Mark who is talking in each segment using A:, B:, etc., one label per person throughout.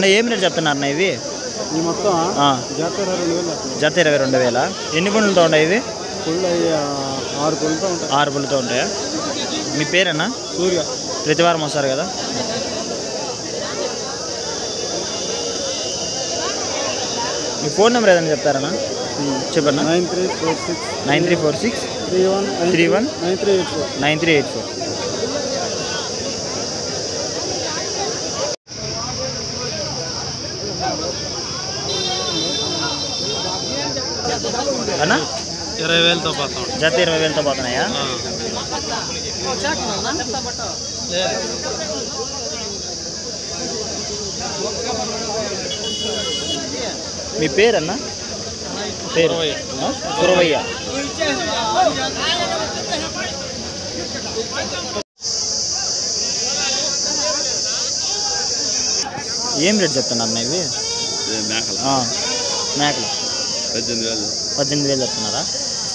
A: అన్న ఏం రేట్ చెప్తున్నారు అన్న ఇవి
B: ఈ మొత్తం
A: ఆ,
B: జాతర రెండు వేలు వస్తుంది
A: జత ఇరవై రెండు వేల ఎన్ని పుండ్లతో ఉన్నాయి ఇవి
B: ఫుల్ అయ్యి ఆ, ఆరు కొలతో ఉంటాయి
A: ఆరు పుల్లతో ఉంటాయా మీ పేరన్నా
B: సూర్య
A: ప్రతి వారం వస్తారు కదా మీ ఫోన్ నెంబర్ ఏదైనా చెప్తారన్నా చెప్పన్నా
B: nine three four six
A: nine three four six
B: three one
A: three one
B: nine three eight four
A: nine three eight four అన్నా
B: ఇరవై వేలతో పోతాం
A: జత ఇరవై వేలతో పోతున్నాయా మీ పేరన్నా పేరు ఆ? సురవయ్య ఏం రేట్ చెప్తున్నారు అన్న ఇవి
B: మేకల
A: ఆ, మేకలు
B: పద్దెనిమిది వేలు
A: పద్దెనిమిది వేలు చెప్తున్నారా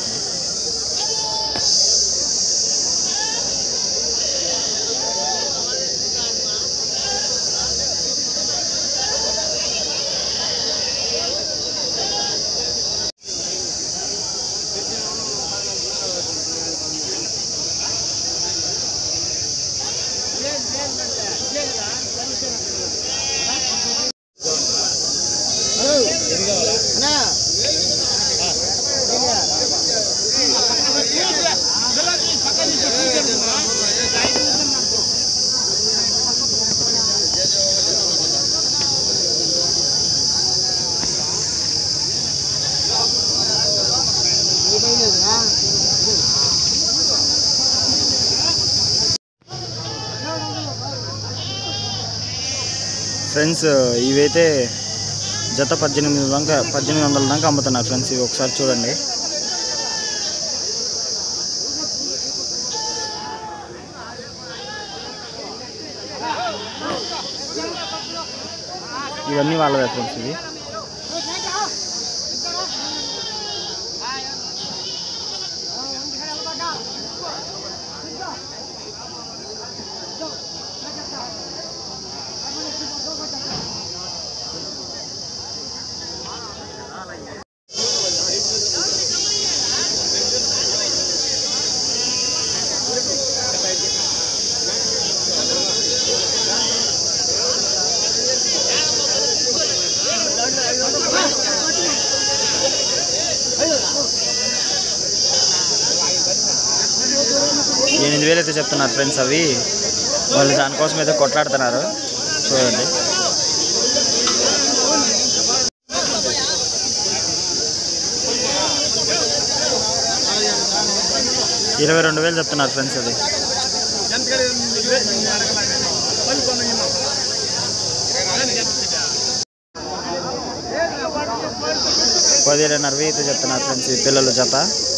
A: ఫ్రెండ్స్ ఇవైతే జత పద్దెనిమిది దాకా పద్దెనిమిది వందల దాకా అమ్ముతున్నారు ఫ్రెండ్స్ ఇవి ఒకసారి చూడండి ఇవన్నీ వాళ్ళవే ఫ్రెండ్స్ ఇవి ఎనిమిది వేలు అయితే చెప్తున్నారు ఫ్రెండ్స్ అవి వాళ్ళు దానికోసం అయితే కొట్లాడుతున్నారు చూడండి ఇరవై రెండు వేలు చెప్తున్నారు ఫ్రెండ్స్ అది పదిహేడున్నర వెయ్యి అయితే చెప్తున్నారు ఫ్రెండ్స్ ఈ పిల్లల జత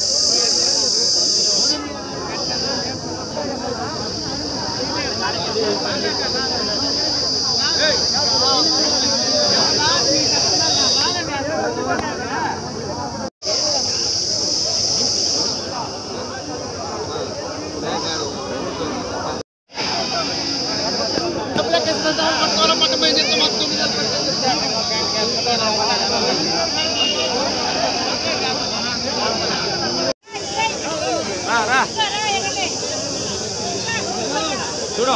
A: చూడు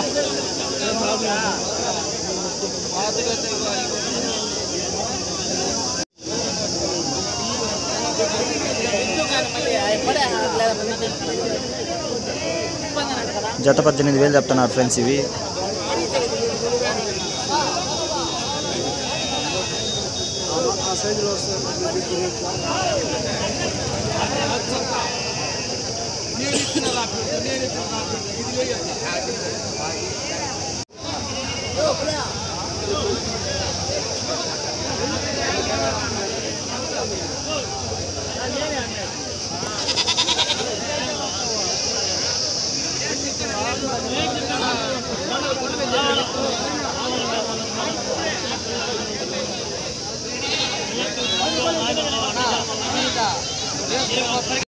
A: జత పద్దెనిమిది వేలు చెప్తున్నారు ఫ్రెండ్స్ ఇవి
B: ఆ సైజులో వస్తుంది
C: ఆ